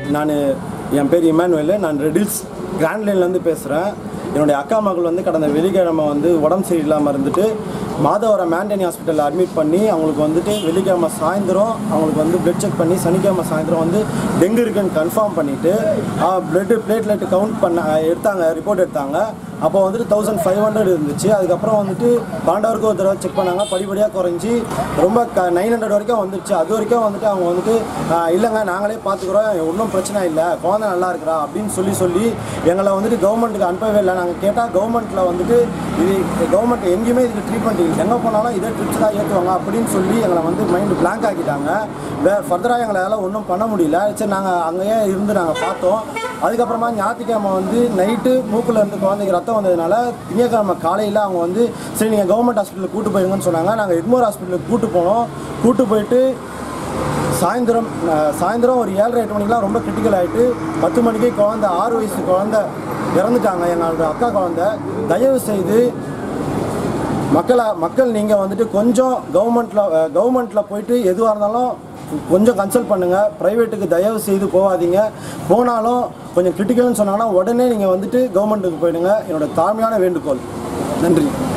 நான் என் பேர் இமானுவேல் நான் ரெடில்ஸ் கிராண்ட் லைன்லேருந்து பேசுகிறேன் என்னுடைய அக்கா மகள் வந்து கடந்த வெள்ளிக்கிழமை வந்து உடம்பு சரியில்லாமல் இருந்துட்டு மாதவரம் மேண்டனி ஹாஸ்பிட்டலில் அட்மிட் பண்ணி அவங்களுக்கு வந்துட்டு வெள்ளிக்கிழமை சாயந்தரம் அவங்களுக்கு வந்து பிளட் செக் பண்ணி சனிக்கிழமை சாயந்தரம் வந்து டெங்கு இருக்குன்னு கன்ஃபார்ம் பண்ணிவிட்டு பிளட்டு பிளேட்லெட் கவுண்ட் பண்ண எடுத்தாங்க ரிப்போர்ட் எடுத்தாங்க அப்போ வந்துட்டு தௌசண்ட் ஃபைவ் ஹண்ட்ரட் இருந்துச்சு அதுக்கப்புறம் வந்துட்டு பாண்டவருக்கு ஒரு தடவை செக் பண்ணாங்க படிப்படியாக குறைஞ்சி ரொம்ப க நைன் ஹண்ட்ரட் வரைக்கும் வந்துருச்சு அது வரைக்கும் வந்துட்டு அவங்க வந்துட்டு ஆஹ், இல்லைங்க நாங்களே பார்த்துக்குறோம் ஒன்றும் பிரச்சனை இல்லை குழந்தை நல்லா இருக்கிறா அப்படின்னு சொல்லி சொல்லி எங்களை வந்துட்டு கவர்மெண்ட்டுக்கு அனுப்பவே இல்லை நாங்கள் கேட்டால் கவர்மெண்ட்டில் வந்துட்டு இது கவர்மெண்ட் எங்கேயுமே இதுக்கு ட்ரீட்மெண்ட் இல்லை எங்கே போனாலும் இதே ட்ரிப்ஸ் தான் ஏற்றுவாங்க அப்படின்னு சொல்லி எங்களை வந்து மைண்டு blank ஆக்கிட்டாங்க வேறு ஃபர்தராக எங்களால் ஒன்றும் பண்ண முடியல சரி நாங்கள் அங்கேயே இருந்து நாங்கள் பார்த்தோம் அதுக்கப்புறமா ஞாயிற்றுக்கிழமை வந்து நைட்டு மூக்கில் இருந்து குழந்தைக்கு ரத்தம் வந்ததுனால திங்கக்கிழமை காலையில் அவங்க வந்து சரி நீங்கள் கவர்மெண்ட் ஹாஸ்பிட்டலுக்கு கூட்டு போயிருங்கன்னு சொன்னாங்க நாங்கள் எக்மோர் ஹாஸ்பிட்டலுக்கு கூட்டு போனோம் கூட்டு போயிட்டு சாயந்தரம் அஹ், சாயந்தரம் ஒரு ஏழரை எட்டு மணிக்கெலாம் ரொம்ப கிரிட்டிக்கல் ஆகிட்டு பத்து மணிக்கு குழந்த ஆறு வயசு குழந்த இறந்துட்டாங்க எங்களோட அக்கா குழந்த தயவு செய்து மக்களை மக்கள் நீங்கள் வந்துட்டு கொஞ்சம் கவர்மெண்ட்டில் கவர்மெண்ட்டில் போயிட்டு எதுவாக இருந்தாலும் கொஞ்சம் கன்சல்ட் பண்ணுங்கள் ப்ரைவேட்டுக்கு தயவு செய்து போகாதீங்க போனாலும் கொஞ்சம் கிரிட்டிக்கல்னு சொன்னாங்கன்னா உடனே நீங்கள் வந்துட்டு கவர்மெண்ட்டுக்கு போயிடுங்க என்னோட தாழ்மையான வேண்டுகோள் நன்றி